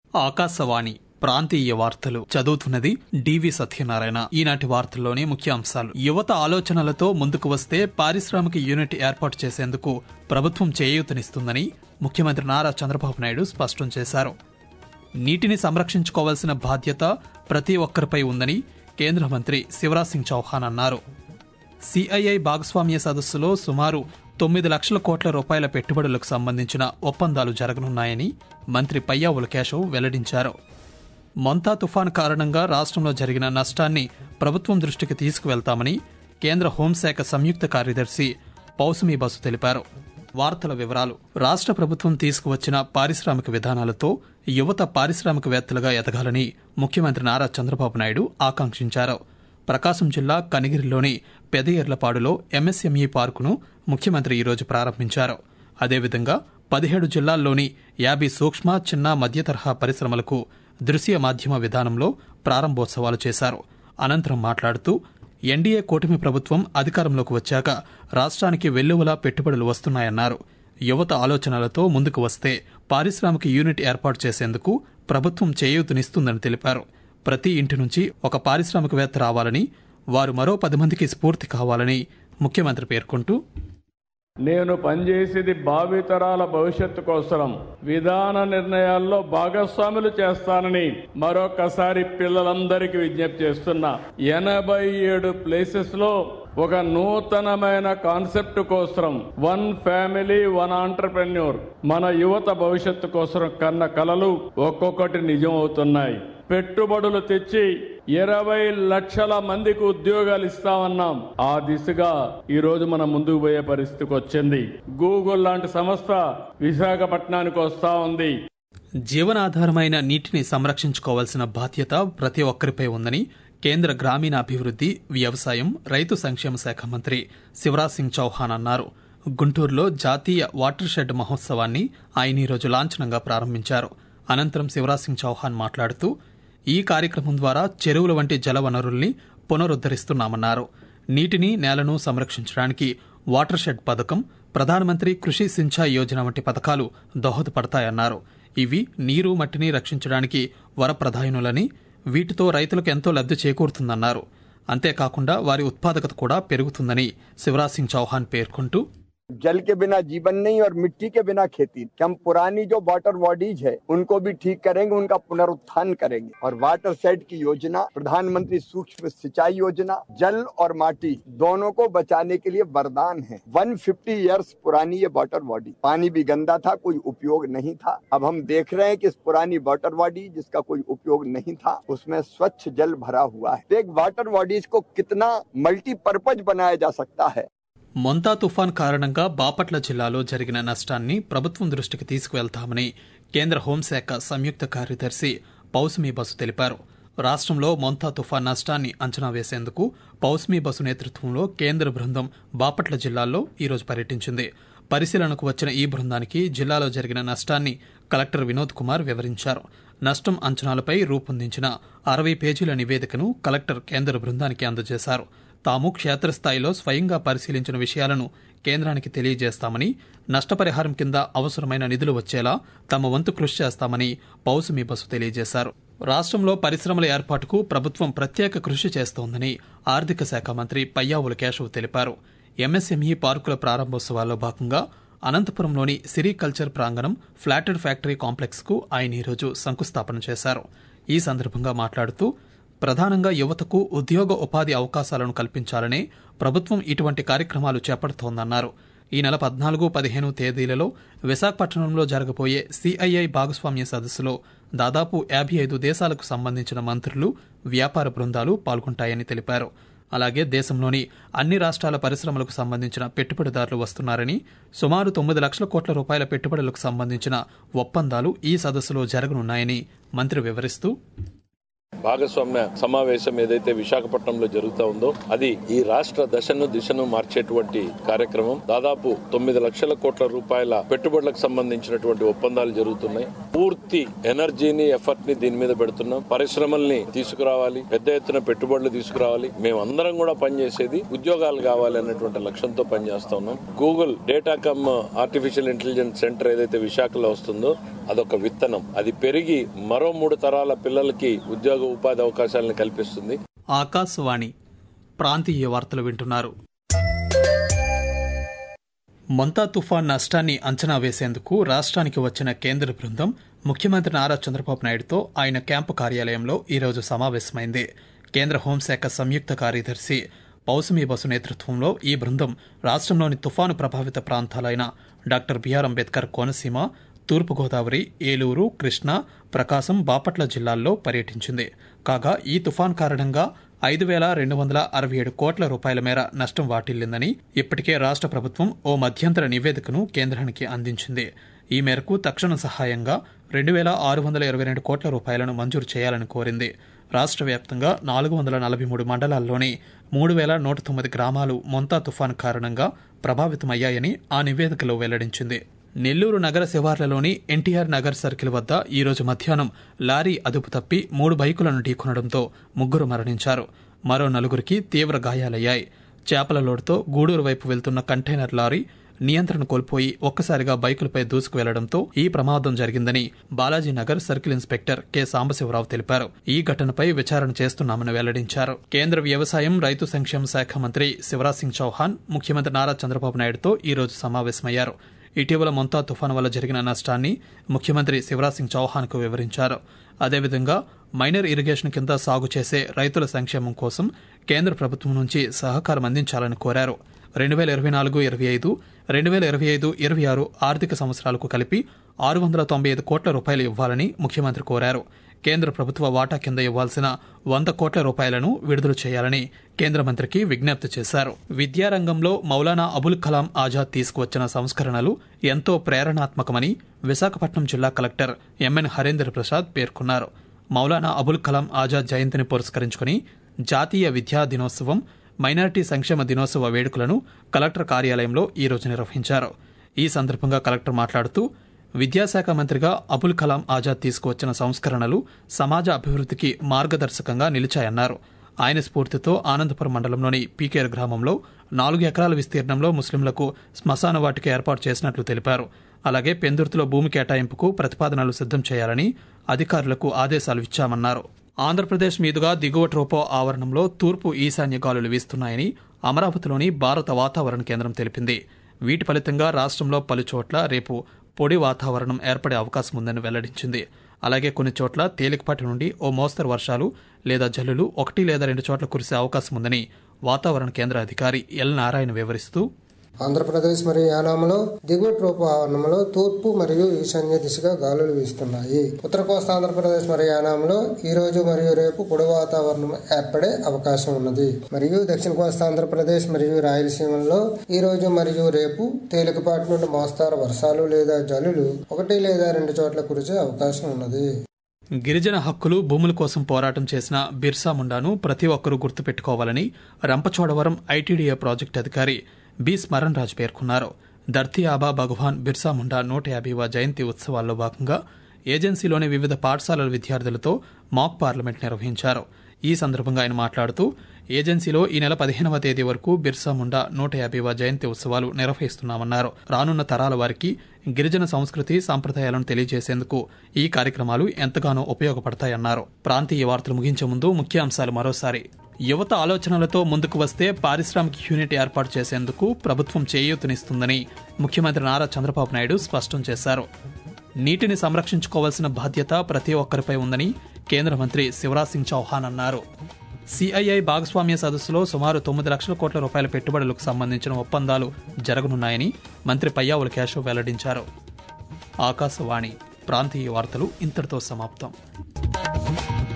ఆకాశవాణి ప్రాంతీయ వార్తలు చదువుతున్నది డివి సత్యనారాయణ ఈనాటి వార్తల్లోని ముఖ్య అంశాలు యువత ఆలోచనలతో ముందుకు వస్తే పారిశ్రామిక యూనిట్ ఏర్పాటు చేసేందుకు ప్రభుత్వం చేయూతనిస్తుందని ముఖ్యమంత్రి నారా చంద్రబాబు నాయుడు స్పష్టం చేశారు నీటిని సంరక్షించుకోవాల్సిన బాధ్యత ప్రతి ఒక్కరిపై ఉందని కేంద్ర మంత్రి శివరాజ్ సింగ్ చౌహాన్ అన్నారు సిఐఐ భాగస్వామ్య సదస్సులో సుమారు తొమ్మిది లక్షల కోట్ల రూపాయల పెట్టుబడులకు సంబంధించిన ఒప్పందాలు జరగనున్నాయని మంత్రి పయ్యావుల కేశవ్ వెల్లడించారు మొంతా తుఫాన్ కారణంగా రాష్ట్రంలో జరిగిన నష్టాన్ని ప్రభుత్వం దృష్టికి తీసుకువెళ్తామని కేంద్ర హోంశాఖ సంయుక్త కార్యదర్శి పౌసమి బసు తెలిపారు వార్తల వివరాలు రాష్ట్ర ప్రభుత్వం తీసుకువచ్చిన పారిశ్రామిక విధానాలతో యువత పారిశ్రామికవేత్తలుగా ఎదగాలని ముఖ్యమంత్రి నారా చంద్రబాబు నాయుడు ఆకాంక్షించారు ప్రకాశం జిల్లా కనిగిరిలోని పెదయర్లపాడులో ఎంఎస్ఎంఈ పార్కును ముఖ్యమంత్రి ఈరోజు ప్రారంభించారు అదేవిధంగా పదిహేడు జిల్లాల్లోని యాభై సూక్ష్మ చిన్న మధ్య తరహా పరిశ్రమలకు దృశ్య మాధ్యమ విధానంలో ప్రారంభోత్సవాలు చేశారు అనంతరం మాట్లాడుతూ ఎన్డీఏ కూటమి ప్రభుత్వం అధికారంలోకి వచ్చాక రాష్ట్రానికి వెల్లువలా పెట్టుబడులు వస్తున్నాయన్నారు యువత ఆలోచనలతో ముందుకు వస్తే పారిశ్రామిక యూనిట్ ఏర్పాటు చేసేందుకు ప్రభుత్వం చేయూతనిస్తుందని తెలిపారు ప్రతి ఇంటి నుంచి ఒక పారిశ్రామికవేత్త రావాలని వారు మరో పది మందికి స్ఫూర్తి కావాలని ముఖ్యమంత్రి పేర్కొంటూ నేను పనిచేసేది భావితరాల భవిష్యత్తు కోసం విధాన నిర్ణయాల్లో భాగస్వాములు చేస్తానని మరొకసారి పిల్లలందరికీ విజ్ఞప్తి చేస్తున్నా ఎనభై ఏడు ప్లేసెస్ లో ఒక నూతనమైన కాన్సెప్ట్ కోసం వన్ ఫ్యామిలీ వన్ ఆంటర్ప్రెన్యూర్ మన యువత భవిష్యత్తు కోసం కన్న కలలు ఒక్కొక్కటి నిజం అవుతున్నాయి పెట్టుబడులు తెచ్చి ఇరవై లక్షల మందికి ఉద్యోగాలు ఇస్తామన్నాం ఆ దిశగా ఈ రోజు మనం ముందుకు పోయే పరిస్థితికి వచ్చింది గూగుల్ లాంటి సంస్థ విశాఖపట్నానికి వస్తా ఉంది జీవనాధారమైన నీటిని సంరక్షించుకోవాల్సిన బాధ్యత ప్రతి ఒక్కరిపై ఉందని కేంద్ర గ్రామీణాభివృద్ధి వ్యవసాయం రైతు సంక్షేమ శాఖ మంత్రి శివరాజ్ సింగ్ చౌహాన్ అన్నారు గుంటూరులో జాతీయ వాటర్ షెడ్ మహోత్సవాన్ని ఆయన ఈరోజు లాంఛనంగా ప్రారంభించారు అనంతరం శివరాజ్ సింగ్ చౌహాన్ మాట్లాడుతూ ఈ కార్యక్రమం ద్వారా చెరువుల వంటి జల వనరుల్ని పునరుద్దరిస్తున్నామన్నారు నీటిని నేలను సంరక్షించడానికి వాటర్ షెడ్ పథకం ప్రధానమంత్రి కృషి సించాయ్ యోజన వంటి పథకాలు దోహదపడతాయన్నారు ఇవి నీరు మట్టిని రక్షించడానికి వరప్రధానులని వీటితో రైతులకు ఎంతో లబ్ధి చేకూరుతుందన్నారు అంతేకాకుండా వారి ఉత్పాదకత కూడా పెరుగుతుందని శివరాజ్ సింగ్ చౌహాన్ పేర్కొంటూ जल के बिना जीवन नहीं और मिट्टी के बिना खेती कि हम पुरानी जो वाटर बॉडीज है उनको भी ठीक करेंगे उनका पुनरुत्थान करेंगे और वाटर सेट की योजना प्रधानमंत्री सूक्ष्म सिंचाई योजना जल और माटी दोनों को बचाने के लिए वरदान है 150 इयर्स पुरानी ये वाटर बॉडी पानी भी गंदा था कोई उपयोग नहीं था अब हम देख रहे हैं कि इस पुरानी वाटर बॉडी जिसका कोई उपयोग नहीं था उसमें स्वच्छ जल भरा हुआ है तो एक वाटर बॉडीज को कितना मल्टीपर्पज बनाया जा सकता है మొంతా తుఫాన్ కారణంగా బాపట్ల జిల్లాలో జరిగిన నష్టాన్ని ప్రభుత్వం దృష్టికి తీసుకువెళ్తామని కేంద్ర హోంశాఖ సంయుక్త కార్యదర్శి పౌసమి బసు తెలిపారు రాష్ట్రంలో మొంతా తుఫాన్ నష్టాన్ని అంచనా వేసేందుకు పౌస్మీ బసు నేతృత్వంలో కేంద్ర బృందం బాపట్ల జిల్లాలో ఈరోజు పర్యటించింది పరిశీలనకు వచ్చిన ఈ బృందానికి జిల్లాలో జరిగిన నష్టాన్ని కలెక్టర్ వినోద్ కుమార్ వివరించారు నష్టం అంచనాలపై రూపొందించిన అరవై పేజీల నివేదికను కలెక్టర్ కేంద్ర బృందానికి అందజేశారు తాము క్షేత్రస్థాయిలో స్వయంగా పరిశీలించిన విషయాలను కేంద్రానికి తెలియజేస్తామని నష్టపరిహారం కింద అవసరమైన నిధులు వచ్చేలా తమ వంతు కృషి చేస్తామని పౌసమి బసు తెలియజేశారు రాష్ట్రంలో పరిశ్రమల ఏర్పాటుకు ప్రభుత్వం ప్రత్యేక కృషి చేస్తోందని ఆర్థిక శాఖ మంత్రి పయ్యావుల కేశవ్ తెలిపారు ఎంఎస్ఎంఈ పార్కుల ప్రారంభోత్సవాల్లో భాగంగా అనంతపురంలోని సిరికల్చర్ ప్రాంగణం ఫ్లాటెడ్ ఫ్యాక్టరీ కాంప్లెక్స్ కు ఆయన ఈరోజు శంకుస్థాపన చేశారు ఈ సందర్భంగా మాట్లాడుతూ ప్రధానంగా యువతకు ఉద్యోగ ఉపాధి అవకాశాలను కల్పించాలనే ప్రభుత్వం ఇటువంటి కార్యక్రమాలు చేపడుతోందన్నారు ఈ నెల పద్నాలుగు పదిహేను తేదీలలో విశాఖపట్నంలో జరగబోయే సిఐఐ భాగస్వామ్య సదస్సులో దాదాపు యాభై ఐదు దేశాలకు సంబంధించిన మంత్రులు వ్యాపార బృందాలు పాల్గొంటాయని తెలిపారు అలాగే దేశంలోని అన్ని రాష్ట్రాల పరిశ్రమలకు సంబంధించిన పెట్టుబడిదారులు వస్తున్నారని సుమారు తొమ్మిది లక్షల కోట్ల రూపాయల పెట్టుబడులకు సంబంధించిన ఒప్పందాలు ఈ సదస్సులో జరగనున్నాయని మంత్రి వివరిస్తూ భాగస్వామ్య సమావేశం ఏదైతే విశాఖపట్నంలో జరుగుతా ఉందో అది ఈ రాష్ట్ర దశను దిశను మార్చేటువంటి కార్యక్రమం దాదాపు తొమ్మిది లక్షల కోట్ల రూపాయల పెట్టుబడులకు సంబంధించినటువంటి ఒప్పందాలు జరుగుతున్నాయి పూర్తి ఎనర్జీని ఎఫర్ట్ ని దీని మీద పెడుతున్నాం పరిశ్రమల్ని తీసుకురావాలి పెద్ద ఎత్తున పెట్టుబడులు తీసుకురావాలి మేమందరం కూడా పనిచేసేది ఉద్యోగాలు కావాలి అన్నటువంటి లక్ష్యంతో పనిచేస్తా ఉన్నాం Google data cum artificial intelligence centre ఏదైతే విశాఖలో వస్తుందో అదొక విత్తనం అది పెరిగి మరో మూడు తరాల పిల్లలకి ఉద్యోగ ఉపాధి అవకాశాలను కల్పిస్తుంది ఆకాశవాణి ప్రాంతీయ వార్తలు వింటున్నారు మొంతా తుఫాన్ నష్టాన్ని అంచనా వేసేందుకు రాష్ట్రానికి వచ్చిన కేంద్ర బృందం ముఖ్యమంత్రి నారా చంద్రబాబు నాయుడుతో ఆయన క్యాంపు కార్యాలయంలో ఈరోజు సమావేశమైంది కేంద్ర హోంశాఖ సంయుక్త కార్యదర్శి పౌసమి బసు నేతృత్వంలో ఈ బృందం రాష్ట్రంలోని తుఫాను ప్రభావిత ప్రాంతాలైన డాక్టర్ బిఆర్ అంబేద్కర్ కోనసీమ తూర్పుగోదావరి ఏలూరు కృష్ణా ప్రకాశం బాపట్ల జిల్లాల్లో పర్యటించింది కాగా ఈ తుఫాన్ కారణంగా ఐదు వేల రెండు వందల అరవై ఏడు కోట్ల రూపాయల మేర నష్టం వాటిల్లిందని ఇప్పటికే రాష్ట్ర ప్రభుత్వం ఓ మధ్యంతర నివేదికను కేంద్రానికి అందించింది ఈ మేరకు తక్షణ సహాయంగా రెండు వేల ఆరు వందల ఇరవై రెండు కోట్ల రూపాయలను మంజూరు చేయాలని కోరింది రాష్ట్ర వ్యాప్తంగా నాలుగు వందల నలభై మూడు మండలాల్లోని మూడు వేల నూట తొమ్మిది గ్రామాలు మొంతా తుఫాన్ కారణంగా ప్రభావితమయ్యాయని ఆ నివేదికలో వెల్లడించింది నెల్లూరు నగర శివార్లలోని ఎన్టీఆర్ నగర్ సర్కిల్ వద్ద ఈ రోజు మధ్యాహ్నం లారీ అదుపు తప్పి మూడు బైకులను ఢీకొనడంతో ముగ్గురు మరణించారు మరో నలుగురికి తీవ్ర గాయాలయ్యాయి చేపల లోడుతో గూడూరు వైపు వెళ్తున్న కంటైనర్ లారీ నియంత్రణ కోల్పోయి ఒక్కసారిగా బైకులపై దూసుకు వెళ్లడంతో ఈ ప్రమాదం జరిగిందని Balaji Nagar circle inspector K Sambasivarao తెలిపారు ఈ ఘటనపై విచారణ చేస్తున్నామని వెల్లడించారు కేంద్ర వ్యవసాయం రైతు సంక్షేమ శాఖ మంత్రి శివరాజ్ సింగ్ చౌహాన్ ముఖ్యమంత్రి నారా చంద్రబాబు నాయుడుతో ఈ రోజు సమావేశమయ్యారు ఇటీవల మొంతా తుఫాను వల్ల జరిగిన నష్టాన్ని ముఖ్యమంత్రి శివరాజ్ సింగ్ చౌహాన్కు వివరించారు అదేవిధంగా మైనర్ ఇరిగేషన్ కింద సాగు చేసే రైతుల సంక్షేమం కోసం కేంద్ర ప్రభుత్వం నుంచి సహకారం అందించాలని కోరారు రెండు వేల ఇరవై నాలుగు ఇరవై ఐదు రెండు వేల ఇరవై ఐదు ఇరవై ఆరు ఆర్థిక సంవత్సరాలకు కలిపి ఆరు వందల తొంభై ఐదు కోట్ల రూపాయలు ఇవ్వాలని ముఖ్యమంత్రి కోరారు కేంద్ర ప్రభుత్వ వాటా కింద ఇవ్వాల్సిన వంద కోట్ల రూపాయలను విడుదల చేయాలని కేంద్ర మంత్రికి విజ్ఞప్తి చేశారు విద్యారంగంలో మౌలానా అబుల్ కలాం ఆజాద్ తీసుకువచ్చిన సంస్కరణలు ఎంతో ప్రేరణాత్మకమని విశాఖపట్నం జిల్లా కలెక్టర్ ఎంఎన్ హరేంద్ర ప్రసాద్ పేర్కొన్నారు మౌలానా అబుల్ కలాం ఆజాద్ జయంతిని పురస్కరించుకుని జాతీయ విద్యా దినోత్సవం మైనారిటీ సంక్షేమ దినోత్సవ వేడుకలను కలెక్టర్ కార్యాలయంలో ఈ రోజు నిర్వహించారు ఈ సందర్భంగా కలెక్టర్ మాట్లాడుతూ విద్యాశాఖ మంత్రిగా అబుల్ కలాం ఆజాద్ తీసుకువచ్చిన సంస్కరణలు సమాజ అభివృద్ధికి మార్గదర్శకంగా నిలిచాయన్నారు ఆయన స్ఫూర్తితో ఆనందపురం మండలంలోని పీకేర్ గ్రామంలో నాలుగు ఎకరాల విస్తీర్ణంలో ముస్లింలకు శ్మశాన వాటిక ఏర్పాటు చేసినట్లు తెలిపారు అలాగే పెందుర్తిలో భూమి కేటాయింపుకు ప్రతిపాదనలు సిద్ధం చేయాలని అధికారులకు ఆదేశాలు ఇచ్చామన్నారు ఆంధ్రప్రదేశ్ మీదుగా దిగువ ట్రోపో ఆవరణంలో తూర్పు ఈశాన్య గాలులు వీస్తున్నాయని అమరావతిలోని భారత వాతావరణ కేంద్రం తెలిపింది వీటి ఫలితంగా రాష్ట్రంలో పలుచోట్ల రేపు పొడి వాతావరణం ఏర్పడే అవకాశం ఉందని వెల్లడించింది అలాగే కొన్ని చోట్ల తేలికపాటి నుండి ఓ మోస్తరు వర్షాలు లేదా జల్లులు ఒకటి లేదా రెండు చోట్ల కురిసే అవకాశం ఉందని వాతావరణ కేంద్ర అధికారి ఎల్ నారాయణ వివరిస్తూ ఆంధ్రప్రదేశ్ మరియు యానాంలో దిగువ ట్రోపు ఆవరణంలో తూర్పు మరియు ఈశాన్య దిశగా గాలులు వీస్తున్నాయి ఉత్తర కోస్తా ఆంధ్రప్రదేశ్ మరియు యానాంలో ఈ రోజు మరియు రేపు పొడి వాతావరణం ఏర్పడే అవకాశం ఉన్నది మరియు దక్షిణ కోస్తా ఆంధ్రప్రదేశ్ మరియు రాయలసీమల్లో ఈ రోజు మరియు రేపు తేలికపాటి నుండి మోస్తారు వర్షాలు లేదా జల్లులు ఒకటి లేదా రెండు చోట్ల కురిసే అవకాశం ఉన్నది గిరిజన హక్కులు భూముల కోసం పోరాటం చేసిన బిర్సా ముండాను ప్రతి ఒక్కరూ గుర్తుపెట్టుకోవాలని రంపచోడవరం ఐటీడీఏ ప్రాజెక్టు అధికారి బి స్మరణ్ రాజ్ పేర్కొన్నారు ధర్తీ ఆబా భగవాన్ బిర్సా ముండా నూట యాభైవ జయంతి ఉత్సవాల్లో భాగంగా ఏజెన్సీలోని వివిధ పాఠశాలల విద్యార్థులతో మాక్ పార్లమెంట్ నిర్వహించారు ఈ సందర్భంగా ఆయన మాట్లాడుతూ ఏజెన్సీలో ఈ నెల పదిహేనవ తేదీ వరకు బిర్సా ముండా నూట యాభైవ జయంతి ఉత్సవాలు నిర్వహిస్తున్నామన్నారు రానున్న తరాల వారికి గిరిజన సంస్కృతి సంప్రదాయాలను తెలియజేసేందుకు ఈ కార్యక్రమాలు ఎంతగానో ఉపయోగపడతాయన్నారు ప్రాంతీయ వార్తలు ముగించే ముందు ముఖ్యాంశాలు మరోసారి యువత ఆలోచనలతో ముందుకు వస్తే పారిశ్రామిక యూనిట్ ఏర్పాటు చేసేందుకు ప్రభుత్వం చేయూతనిస్తుందని ముఖ్యమంత్రి నారా చంద్రబాబు నాయుడు స్పష్టం చేశారు నీటిని సంరక్షించుకోవాల్సిన బాధ్యత ప్రతి ఒక్కరిపై ఉందని కేంద్ర మంత్రి శివరాజ్ సింగ్ చౌహాన్ అన్నారు సిఐఐ భాగస్వామ్య సదస్సులో సుమారు తొమ్మిది లక్షల కోట్ల రూపాయల పెట్టుబడులకు సంబంధించిన ఒప్పందాలు జరగనున్నాయని మంత్రి పయ్యావుల కేశవ్ వెల్లడించారు ఆకాశవాణి ప్రాంతీయ వార్తలు ఇంతటితో సమాప్తం